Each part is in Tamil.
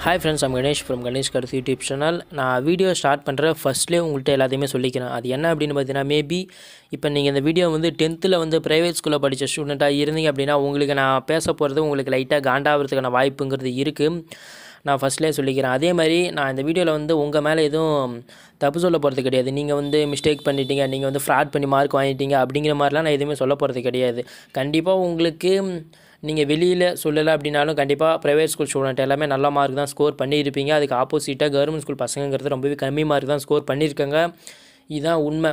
hi friends I'm Ganesh from Ganesh கருத்து யூடியூப் சேனல் நான் வீடியோ ஸ்டார்ட் பண்ணுற ஃபஸ்ட்லேயே உங்கள்கிட்ட எல்லாத்தையுமே சொல்லிக்கிறேன் அது என்ன அப்படின்னு பார்த்தீங்கன்னா மேபி இப்போ நீங்கள் இந்த வீடியோ வந்து டென்த்தில் வந்து ப்ரைவேட் ஸ்கூலில் படித்த ஸ்டூடெண்ட்டாக இருந்தீங்க அப்படின்னா உங்களுக்கு நான் பேச போகிறது உங்களுக்கு லைட்டாக காண்டாகிறதுக்கான வாய்ப்புங்கிறது இருக்குது நான் ஃபஸ்ட்லேயே சொல்லிக்கிறேன் அதே மாதிரி நான் இந்த வீடியோவில் வந்து உங்கள் மேலே எதுவும் தப்பு சொல்ல போகிறது கிடையாது நீங்கள் வந்து மிஸ்டேக் பண்ணிட்டீங்க நீங்கள் வந்து ஃப்ராட் பண்ணி மார்க் வாங்கிட்டீங்க அப்படிங்கிற மாதிரிலாம் நான் எதுவுமே சொல்ல போகிறது கிடையாது கண்டிப்பாக உங்களுக்கு நீங்கள் வெளியில் சொல்லலை அப்படின்னாலும் கண்டிப்பாக ப்ரைவேட் ஸ்கூல் ஸ்டூடெண்ட் எல்லாமே நல்ல மார்க் தான் ஸ்கோர் பண்ணியிருப்பீங்க அதுக்கு ஆப்போசிட்டாக கவர்மெண்ட் ஸ்கூல் பசங்கிறது ரொம்பவே கம்மி மார்க் தான் ஸ்கோர் பண்ணியிருக்காங்க இதுதான் உண்மை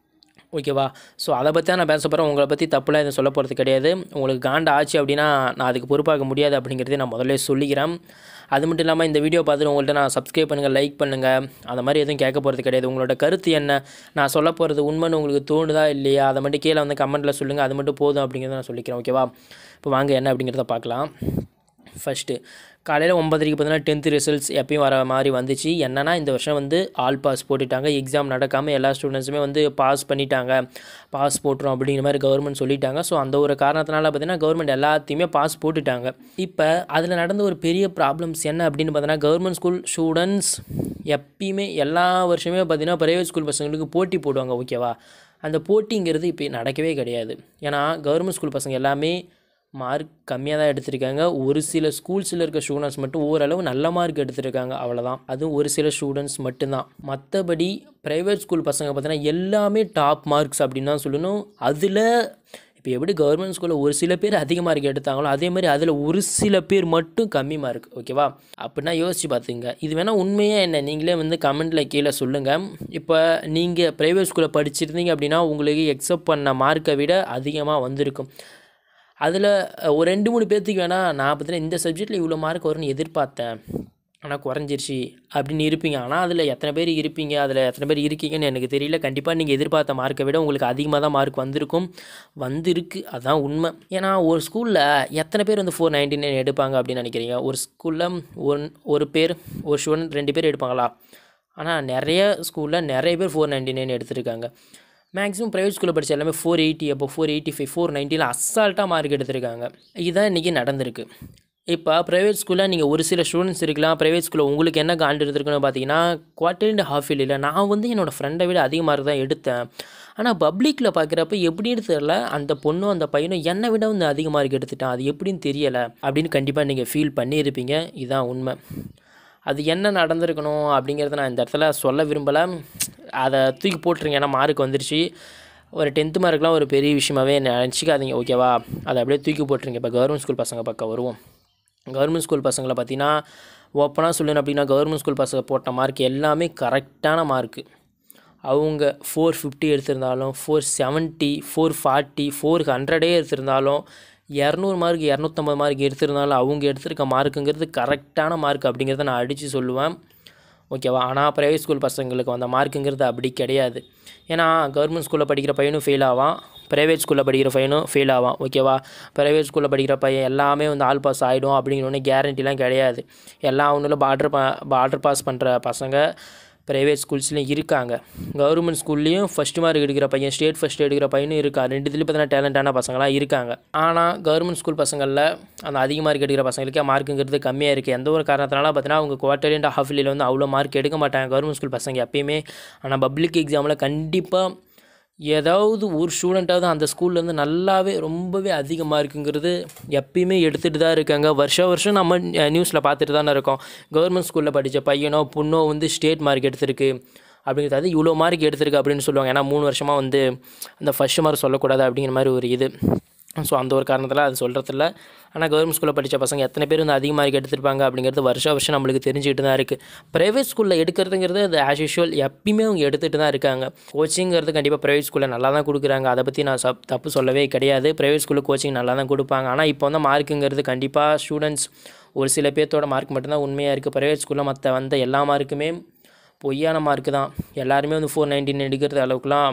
ஓகேவா ஸோ அதை பற்றி தான் நான் பேச போகிறேன் உங்களை பற்றி தப்புலாம் எதுவும் சொல்ல போகிறது கிடையாது உங்களுக்கு காண்ட ஆச்சு அப்படின்னா நான் அதுக்கு பொறுப்பாக முடியாது அப்படிங்கிறதே நான் முதல்ல சொல்லிக்கிறேன் அது மட்டும் இல்லாமல் இந்த வீடியோ பார்த்துட்டு உங்கள்கிட்ட நான் சப்ஸ்கிரைப் பண்ணுங்கள் லைக் பண்ணுங்கள் அந்த மாதிரி எதுவும் கேட்க போகிறது கிடையாது உங்களோட கருத்து என்ன நான் சொல்ல போகிறது உண்மைன்னு உங்களுக்கு தோணுதா இல்லையா அதை மட்டும் கீழே வந்து கமெண்ட்டில் சொல்லுங்கள் அது மட்டும் போதும் அப்படிங்கிறத நான் சொல்லிக்கிறேன் ஓகேவா இப்போ வாங்க என்ன அப்படிங்கிறத பார்க்கலாம் ஃபஸ்ட்டு காலையில் ஒம்பதரைக்கு பார்த்தீங்கன்னா டென்த்து ரிசல்ட்ஸ் எப்பயும் வர மாதிரி வந்துச்சு என்னன்னா இந்த வருஷம் வந்து ஆல் பாஸ் போட்டுட்டாங்க எக்ஸாம் நடக்காமல் எல்லா ஸ்டூடெண்ட்ஸுமே வந்து பாஸ் பண்ணிட்டாங்க பாஸ் போட்டுரும் அப்படிங்கிற மாதிரி கவர்மெண்ட் சொல்லிட்டாங்க ஸோ அந்த ஒரு காரணத்தினால பார்த்தீங்கன்னா கவர்மெண்ட் எல்லாத்தையுமே பாஸ் போட்டுட்டாங்க இப்போ அதில் நடந்த ஒரு பெரிய ப்ராப்ளம்ஸ் என்ன அப்படின்னு பார்த்தீங்கன்னா கவர்மெண்ட் ஸ்கூல் ஸ்டூடெண்ட்ஸ் எப்பயுமே எல்லா வருஷமே பார்த்தீங்கன்னா ப்ரைவேட் ஸ்கூல் பசங்களுக்கு போட்டி போடுவாங்க ஓகேவா அந்த போட்டிங்கிறது இப்போ நடக்கவே கிடையாது ஏன்னா கவர்மெண்ட் ஸ்கூல் பசங்க எல்லாமே மார்க் கம்மியாக தான் எடுத்திருக்காங்க ஒரு சில ஸ்கூல்ஸில் இருக்க ஸ்டூடெண்ட்ஸ் மட்டும் ஓரளவு நல்ல மார்க் எடுத்திருக்காங்க அவ்வளோதான் அதுவும் ஒரு சில ஸ்டூடெண்ட்ஸ் மட்டும்தான் மற்றபடி ப்ரைவேட் ஸ்கூல் பசங்க பார்த்தீங்கன்னா எல்லாமே டாப் மார்க்ஸ் அப்படின்னு தான் சொல்லணும் அதில் இப்போ எப்படி கவர்மெண்ட் ஸ்கூலில் ஒரு சில பேர் அதிக மார்க் எடுத்தாங்களோ அதே மாதிரி அதில் ஒரு சில பேர் மட்டும் கம்மி மார்க் ஓகேவா அப்படின்னா யோசிச்சு பார்த்துங்க இது வேணால் உண்மையாக என்ன நீங்களே வந்து கமெண்ட்டில் கீழே சொல்லுங்கள் இப்போ நீங்கள் ப்ரைவேட் ஸ்கூலில் படிச்சிருந்தீங்க அப்படின்னா உங்களுக்கு எக்ஸப்ட் பண்ண மார்க்கை விட அதிகமாக வந்திருக்கும் அதில் ஒரு ரெண்டு மூணு பேர்த்துக்கு வேணால் நான் பார்த்தீங்கன்னா இந்த சப்ஜெக்டில் இவ்வளோ மார்க் வரும்னு எதிர்பார்த்தேன் ஆனால் குறைஞ்சிருச்சு அப்படின்னு இருப்பீங்க ஆனால் அதில் எத்தனை பேர் இருப்பீங்க அதில் எத்தனை பேர் இருக்கீங்கன்னு எனக்கு தெரியல கண்டிப்பாக நீங்கள் எதிர்பார்த்த மார்க்கை விட உங்களுக்கு அதிகமாக தான் மார்க் வந்திருக்கும் வந்திருக்கு அதான் உண்மை ஏன்னா ஒரு ஸ்கூலில் எத்தனை பேர் வந்து ஃபோர் நைன்டி நைன் எடுப்பாங்க அப்படின்னு நினைக்கிறீங்க ஒரு ஸ்கூலில் ஒன் ஒரு பேர் ஒரு ஸ்டூடெண்ட் ரெண்டு பேர் எடுப்பாங்களா ஆனால் நிறைய ஸ்கூலில் நிறைய பேர் ஃபோர் நைன்டி நைன் எடுத்திருக்காங்க மேக்ஸிமம் ப்ரைவேட் ஸ்கூலில் படித்த எல்லாமே ஃபோர் எயிட்டி அப்போ ஃபோர் எயிட்டி ஃபைவ் ஃபோர் நைன்ட்டியில் அசால்ட்டாக மார்க் எடுத்திருக்காங்க இதுதான் இன்றைக்கி நடந்திருக்கு இப்போ ப்ரைவேட் ஸ்கூலில் நீங்கள் ஒரு சில ஸ்டூடெண்ட்ஸ் இருக்கலாம் ப்ரைவேட் ஸ்கூலில் உங்களுக்கு என்ன காண்டு எடுத்துருக்குன்னு பார்த்தீங்கன்னா குவார்டர் அண்ட் ஹாஃப் இயர்லியில் நான் வந்து என்னோடய ஃப்ரெண்டை விட அதிக மார்க் தான் எடுத்தேன் ஆனால் பப்ளிக்கில் பார்க்குறப்ப எப்படின்னு தெரில அந்த பொண்ணும் அந்த பையனும் என்னை விட வந்து அதிக மார்க் எடுத்துட்டான் அது எப்படின்னு தெரியலை அப்படின்னு கண்டிப்பாக நீங்கள் ஃபீல் பண்ணியிருப்பீங்க இதுதான் உண்மை அது என்ன நடந்திருக்கணும் அப்படிங்கிறத நான் இந்த இடத்துல சொல்ல விரும்பலை அதை தூக்கி போட்டுருங்க ஏன்னா மார்க் வந்துருச்சு ஒரு டென்த்து மார்க்லாம் ஒரு பெரிய விஷயமாவே நினச்சிக்காதீங்க ஓகேவா அதை அப்படியே தூக்கி போட்டுருங்க இப்போ கவர்மெண்ட் ஸ்கூல் பசங்க பக்கம் வருவோம் கவர்மெண்ட் ஸ்கூல் பசங்களை பார்த்தீங்கன்னா ஓப்பனாக சொல்லணும் அப்படின்னா கவர்மெண்ட் ஸ்கூல் பசங்க போட்ட மார்க் எல்லாமே கரெக்டான மார்க்கு அவங்க ஃபோர் ஃபிஃப்டி எடுத்திருந்தாலும் four seventy four forty four ஹண்ட்ரடே எடுத்திருந்தாலும் இரநூறு மார்க் இரநூத்தம்பது மார்க் எடுத்திருந்தாலும் அவங்க எடுத்திருக்க மார்க்குங்கிறது கரெக்டான மார்க் அப்படிங்கிறத நான் அடித்து சொல்லுவேன் ஓகேவா ஆனால் ப்ரைவேட் ஸ்கூல் பசங்களுக்கு வந்த மார்க்குங்கிறது அப்படி கிடையாது ஏன்னா கவர்மெண்ட் ஸ்கூலில் படிக்கிற பையனும் ஃபெயில் ஆவான் ப்ரைவேட் ஸ்கூலில் படிக்கிற பையனும் ஃபெயில் ஆவான் ஓகேவா ப்ரைவேட் ஸ்கூலில் படிக்கிற பையன் எல்லாமே வந்து ஆல் பாஸ் ஆகிடும் அப்படிங்கிற ஒன்று கேரண்டிலாம் கிடையாது எல்லா ஒன்றும் பார்டர் பா பார்டர் பாஸ் பண்ணுற பசங்க ப்ரைவேட் ஸ்கூல்ஸ்லேயும் இருக்காங்க கவர்மெண்ட் ஸ்கூல்லேயும் ஃபஸ்ட் மார்க் எடுக்கிற பையன் ஸ்டேட் ஃபஸ்ட் எடுக்கிற பையனும் இருக்கா ரெண்டுத்துலேயும் பார்த்தீங்கன்னா டேலண்டான பசங்களாம் இருக்காங்க ஆனால் கவர்மெண்ட் ஸ்கூல் பசங்களில் அந்த அதிக மார்க் எடுக்கிற பசங்களுக்கே மார்க்குங்கிறது கம்மியாக இருக்குது எந்த ஒரு காரணத்தினால பார்த்தீங்கன்னா அவங்க குவார்டர் அண்ட் ஹாஃப் இயர்லியில் வந்து அவ்வளோ மார்க் எடுக்க மாட்டாங்க கவர்மெண்ட் ஸ்கூல் பசங்க எப்பயுமே ஆனால் பப்ளிக் எக்ஸாமில் கண்டிப்பாக ஏதாவது ஒரு ஸ்டூடெண்ட்டாவது அந்த ஸ்கூல்லேருந்து நல்லாவே ரொம்பவே அதிகமாக இருக்குங்கிறது எப்பயுமே எடுத்துகிட்டு தான் இருக்காங்க வருஷம் வருஷம் நம்ம நியூஸில் பார்த்துட்டு தானே இருக்கோம் கவர்மெண்ட் ஸ்கூலில் படித்த பையனோ பொண்ணோ வந்து ஸ்டேட் மார்க் எடுத்திருக்கு அப்படிங்கிறது இவ்வளோ மார்க் எடுத்திருக்கு அப்படின்னு சொல்லுவாங்க ஏன்னா மூணு வருஷமாக வந்து அந்த ஃபஸ்ட்டு மார்க் சொல்லக்கூடாது அப்படிங்கிற மாதிரி ஒரு இது ஸோ அந்த ஒரு காரணத்தில் அது சொல்கிறதில்ல ஆனால் கவர்மெண்ட் ஸ்கூலில் படித்த பசங்க எத்தனை பேர் வந்து அதிக மார்க் எடுத்திருப்பாங்க அப்படிங்கிறது வருஷம் வருஷம் நம்மளுக்கு தெரிஞ்சுக்கிட்டு தான் இருக்குது ப்ரைவேட் ஸ்கூலில் எடுக்கிறதுங்கிறது அது ஆஸ் யூஷுவல் எப்பயுமே அவங்க எடுத்துகிட்டு தான் இருக்காங்க கோச்சிங்கிறது கண்டிப்பாக ப்ரைவேட் ஸ்கூலில் நல்லா தான் கொடுக்குறாங்க அதை பற்றி நான் சப் தப்பு சொல்லவே கிடையாது ப்ரைவேட் ஸ்கூலில் கோச்சிங் நல்லா தான் கொடுப்பாங்க ஆனால் இப்போ வந்து மார்க்குங்கிறது கண்டிப்பாக ஸ்டூடெண்ட்ஸ் ஒரு சில பேர்த்தோட மார்க் மட்டும்தான் உண்மையாக இருக்குது ப்ரைவேட் ஸ்கூலில் மற்ற வந்த எல்லா மார்க்குமே பொய்யான மார்க்கு தான் எல்லாருமே வந்து ஃபோர் நைன்டீன் எடுக்கிறது அளவுக்குலாம்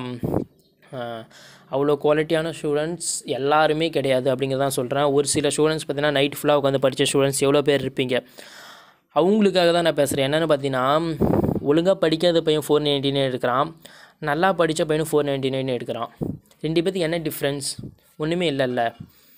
அவ்வளோ குவாலிட்டியான ஸ்டூடெண்ட்ஸ் எல்லாருமே கிடையாது அப்படிங்கிறதான் சொல்கிறேன் ஒரு சில ஸ்டூடெண்ட்ஸ் பார்த்தீங்கன்னா நைட் ஃபுல்லாக உட்காந்து படித்த ஸ்டூடெண்ட்ஸ் எவ்வளோ பேர் இருப்பீங்க அவங்களுக்காக தான் நான் பேசுகிறேன் என்னென்னு பார்த்தீங்கன்னா ஒழுங்காக படிக்காத பையன் ஃபோர் நைன்டி நைன் எடுக்கிறான் நல்லா படித்த பையனும் ஃபோர் நைன்டி நைன் எடுக்கிறான் ரெண்டு பேர்த்துக்கு என்ன டிஃப்ரென்ஸ் ஒன்றுமே இல்லைல்ல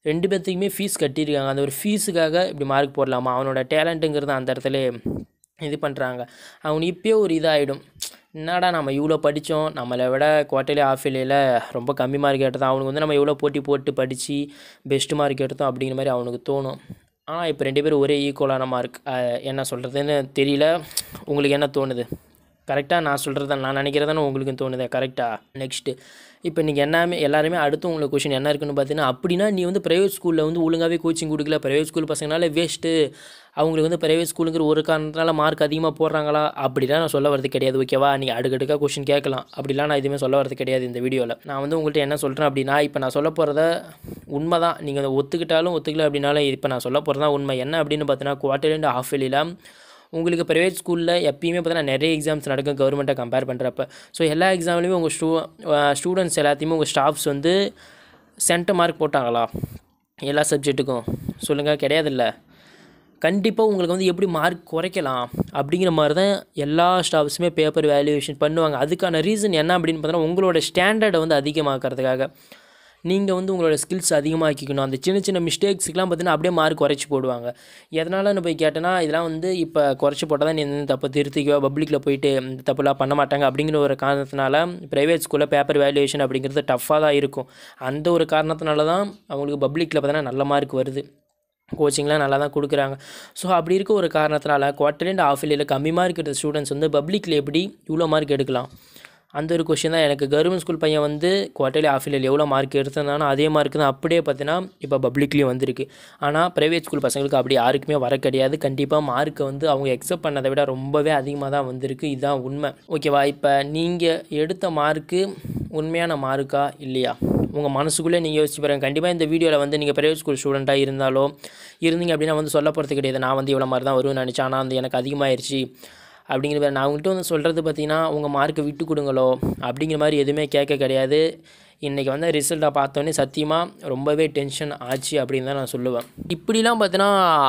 ரெண்டு பேர்த்துக்குமே ஃபீஸ் கட்டியிருக்காங்க அந்த ஒரு ஃபீஸுக்காக இப்படி மார்க் போடலாமா அவனோட டேலண்ட்டுங்கிறது அந்த இடத்துல இது பண்ணுறாங்க அவனுக்கு இப்போயே ஒரு இதாகிடும் என்னடா நம்ம இவ்வளோ படித்தோம் நம்மளை விட குவார்ட்டர்லி ஆஃப் இயர்லியில் ரொம்ப கம்மி மார்க் எடுத்தோம் அவனுக்கு வந்து நம்ம எவ்வளோ போட்டி போட்டு படித்து பெஸ்ட் மார்க் எடுத்தோம் அப்படிங்கிற மாதிரி அவனுக்கு தோணும் ஆனால் இப்போ ரெண்டு பேரும் ஒரே ஈக்குவலான மார்க் என்ன சொல்கிறதுன்னு தெரியல உங்களுக்கு என்ன தோணுது கரெக்டாக நான் சொல்கிறத நான் நினைக்கிறதானே உங்களுக்கு தோணுது கரெக்டாக நெக்ஸ்ட்டு இப்போ நீங்கள் எல்லாமே எல்லாருமே அடுத்து உங்களுக்கு கொஷின் என்ன இருக்குன்னு பார்த்தீங்கன்னா அப்படின்னா நீ வந்து ப்ரைவேட் ஸ்கூலில் வந்து ஒழுங்காகவே கோச்சிங் கொடுக்கல ப்ரைவேட் ஸ்கூல் பசங்கனால வேஸ்ட்டு அவங்களுக்கு வந்து ப்ரைவேட் ஸ்கூலுங்கிற ஒரு காரணத்தினால மார்க் அதிகமாக போடுறாங்களா அப்படிலாம் நான் சொல்ல வரது கிடையாது ஓகேவா நீ அடுக்கடுக்காக கொஷின் கேட்கலாம் அப்படிலாம் நான் எதுவுமே சொல்ல வரது கிடையாது இந்த வீடியோவில் நான் வந்து உங்கள்கிட்ட என்ன சொல்கிறேன் அப்படின்னா இப்போ நான் சொல்ல போகிறத உண்மை தான் நீங்கள் அதை ஒத்துக்கிட்டாலும் ஒத்துக்கல அப்படின்னாலும் இப்போ நான் சொல்ல போகிறது தான் உண்மை என்ன அப்படின்னு பார்த்தீங்கன்னா குவார்டர் அண்ட் ஆஃப் வெளியில் உங்களுக்கு ப்ரைவேட் ஸ்கூலில் எப்பயுமே பார்த்தீங்கன்னா நிறைய எக்ஸாம்ஸ் நடக்கும் கவர்மெண்ட்டை கம்பேர் பண்ணுறப்ப ஸோ எல்லா எக்ஸாம்லேயுமே உங்கள் ஸ்டூ ஸ்டூடெண்ட்ஸ் எல்லாத்தையுமே உங்கள் ஸ்டாஃப்ஸ் வந்து சென்டர் மார்க் போட்டாங்களா எல்லா சப்ஜெக்ட்டுக்கும் சொல்லுங்கள் கிடையாதுல்ல கண்டிப்பாக உங்களுக்கு வந்து எப்படி மார்க் குறைக்கலாம் அப்படிங்கிற மாதிரி தான் எல்லா ஸ்டாஃப்ஸுமே பேப்பர் வேல்யூவேஷன் பண்ணுவாங்க அதுக்கான ரீசன் என்ன அப்படின்னு பார்த்தோன்னா உங்களோட ஸ்டாண்டர்டை வந்து அதிகமாக்கிறதுக்காக நீங்கள் வந்து உங்களோட ஸ்கில்ஸ் அதிகமாக்கிக்கணும் அந்த சின்ன சின்ன மிஸ்டேக்ஸுக்கெலாம் பார்த்தீங்கன்னா அப்படியே மார்க் குறைச்சி போடுவாங்க எதனாலன்னு போய் கேட்டேன்னா இதெல்லாம் வந்து இப்போ குறைச்சி போட்டால் தான் நீ இந்த தப்பை திருத்திக்கோ பப்ளிக்கில் போயிட்டு இந்த தப்புலாம் பண்ண மாட்டாங்க அப்படிங்கிற ஒரு காரணத்தினால ப்ரைவேட் ஸ்கூலில் பேப்பர் வேல்யூவேஷன் அப்படிங்கிறது டஃப்பாக தான் இருக்கும் அந்த ஒரு காரணத்தினால தான் அவங்களுக்கு பப்ளிக்கில் பார்த்தீங்கன்னா நல்ல மார்க் வருது கோச்சிங்லாம் நல்லா தான் கொடுக்குறாங்க ஸோ அப்படி இருக்க ஒரு காரணத்தினால குவார்டர் அண்ட் ஆஃப் இயரில் கம்மி மார்க் எடுத்த ஸ்டூடெண்ட்ஸ் வந்து பப்ளிக்கில் எப்படி இவ்வளோ மார்க் எடுக்கலாம் அந்த ஒரு கொஷின் தான் எனக்கு கவர்மெண்ட் ஸ்கூல் பையன் வந்து குவார்டர்லி ஆஃப் இயரில் எவ்வளோ மார்க் எடுத்திருந்தானோ அதே மார்க் தான் அப்படியே பார்த்தீங்கன்னா இப்போ பப்ளிக்லேயும் வந்திருக்கு ஆனால் ப்ரைவேட் ஸ்கூல் பசங்களுக்கு அப்படி யாருக்குமே வர கிடையாது கண்டிப்பாக மார்க்கை வந்து அவங்க எக்ஸப்ட் பண்ணதை விட ரொம்பவே அதிகமாக தான் வந்திருக்கு இதுதான் உண்மை ஓகேவா இப்போ நீங்கள் எடுத்த மார்க்கு உண்மையான மார்க்கா இல்லையா உங்கள் மனசுக்குள்ளே நீங்கள் யோசிச்சு பாருங்கள் கண்டிப்பாக இந்த வீடியோவில் வந்து நீங்கள் ப்ரைவேட் ஸ்கூல் ஸ்டூடெண்ட்டாக இருந்தாலோ இருந்தீங்க அப்படின்னா வந்து சொல்ல போகிறது கிடையாது நான் வந்து இவ்வளோ மாதிரி தான் வருவேன் நினச்சேன் ஆனால் வந்து எனக்கு அதிகமாகிருச்சு அப்படிங்கிற மாதிரி நான் உங்கள்கிட்ட வந்து சொல்கிறது பார்த்தீங்கன்னா உங்கள் மார்க்கை விட்டு கொடுங்களோ அப்படிங்கிற மாதிரி எதுவுமே கேட்க கிடையாது இன்றைக்கி வந்து ரிசல்ட்டை பார்த்தோன்னே சத்தியமாக ரொம்பவே டென்ஷன் ஆச்சு அப்படின்னு தான் நான் சொல்லுவேன் இப்படிலாம் பார்த்தீங்கன்னா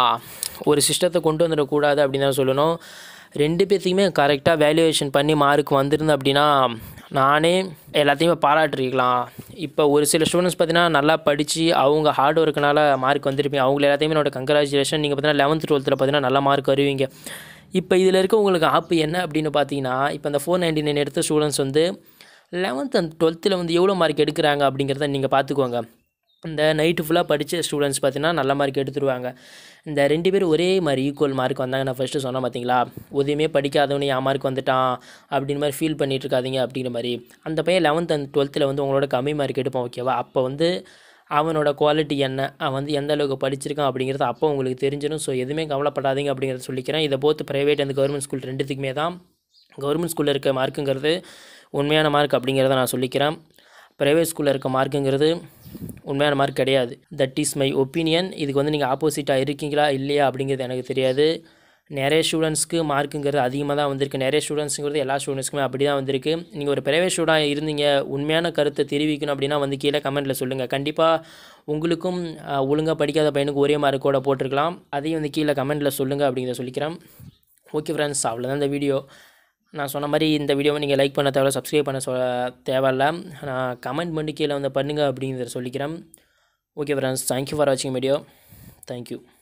ஒரு சிஸ்டத்தை கொண்டு வந்துடக்கூடாது அப்படின்னு தான் சொல்லணும் ரெண்டு பேர்த்துக்குமே கரெக்டாக வேல்யூவேஷன் பண்ணி மார்க் வந்திருந்து அப்படின்னா நானே எல்லாத்தையுமே பாராட்டிருக்கலாம் இப்போ ஒரு சில ஸ்டூடெண்ட்ஸ் பார்த்தீங்கன்னா நல்லா படித்து அவங்க ஹார்ட் ஒர்க்குனால மார்க் வந்திருப்பீங்க அவங்கள எல்லாத்தையுமே என்னோட கங்க்ராச்சுலேஷன் நீங்கள் பார்த்தீங்கன்னா லெவன்த் டுவெல்த்தில் பார்த்தீங்கன்னா நல்ல மார்க் வருவீங்க இப்போ இதில் இருக்க உங்களுக்கு ஆப்பு என்ன அப்படின்னு பார்த்தீங்கன்னா இப்போ இந்த ஃபோர் நைன்டி நைன் எடுத்த ஸ்டூடெண்ட்ஸ் வந்து லெவன்த் அண்ட் டுவெல்த்தில் வந்து எவ்வளோ மார்க் எடுக்கிறாங்க அப்படிங்கிறத நீங்கள் பார்த்துக்கோங்க இந்த நைட்டு ஃபுல்லாக படித்த ஸ்டூடெண்ட்ஸ் பார்த்தீங்கன்னா நல்ல மார்க் எடுத்துருவாங்க இந்த ரெண்டு பேரும் ஒரே மாதிரி ஈக்குவல் மார்க் வந்தாங்க நான் ஃபஸ்ட்டு சொன்னேன் பார்த்தீங்களா உதவியுமே படிக்காதவனே என் மார்க் வந்துட்டான் அப்படின்னு மாதிரி ஃபீல் பண்ணிட்டு இருக்காதீங்க அப்படிங்கிற மாதிரி அந்த பையன் லெவன்த் அண்ட் டுவெல்த்தில் வந்து உங்களோட கம்மி மார்க் எடுப்பான் ஓகேவா அப்போ வந்து அவனோட குவாலிட்டி என்ன அவன் வந்து எந்த அளவுக்கு படிச்சிருக்கான் அப்படிங்கிறது அப்போ உங்களுக்கு தெரிஞ்சிடும் ஸோ எதுவுமே கவலைப்படாதீங்க அப்படிங்கிறத சொல்லிக்கிறேன் இதை போத்து ப்ரைவேட் அண்ட் கவர்மெண்ட் ஸ்கூல் ரெண்டுத்துக்குமே தான் கவர்மெண்ட் ஸ்கூலில் இருக்க மார்க்குங்கிறது உண்மையான மார்க் அப்படிங்கிறத நான் சொல்லிக்கிறேன் ப்ரைவேட் ஸ்கூலில் இருக்க மார்க்குங்கிறது உண்மையான மார்க் கிடையாது தட் இஸ் மை ஒப்பீனியன் இதுக்கு வந்து நீங்கள் ஆப்போசிட்டாக இருக்கீங்களா இல்லையா அப்படிங்கிறது எனக்கு தெரியாது நிறைய ஸ்டூடெண்ட்ஸ்க்கு மார்க்குங்கிறது அதிகமாக தான் வந்திருக்கு நிறைய ஸ்டூடெண்ட்ஸுங்கிறது எல்லா ஸ்டூடெண்ட்ஸ்க்குமே அப்படி தான் வந்திருக்கு நீங்கள் ஒரு ப்ரைவேட் ஸ்டூடெண்ட் இருந்தீங்க உண்மையான கருத்தை தெரிவிக்கணும் அப்படின்னா வந்து கீழே கமெண்ட்டில் சொல்லுங்கள் கண்டிப்பாக உங்களுக்கும் ஒழுங்காக படிக்காத பையனுக்கு ஒரே மார்க்கோட போட்டிருக்கலாம் அதையும் வந்து கீழே கமெண்ட்டில் சொல்லுங்கள் அப்படிங்கிறத சொல்லிக்கிறேன் ஓகே ஃப்ரெண்ட்ஸ் அவ்வளோதான் இந்த வீடியோ நான் சொன்ன மாதிரி இந்த வீடியோவை நீங்கள் லைக் பண்ண தேவையில்ல சப்ஸ்கிரைப் பண்ண சொல்ல தேவையில்ல நான் கமெண்ட் பண்ணி கீழே வந்து பண்ணுங்கள் அப்படிங்கிறத சொல்லிக்கிறேன் ஓகே ஃப்ரெண்ட்ஸ் தேங்க்யூ ஃபார் வாட்சிங் வீடியோ தேங்க்யூ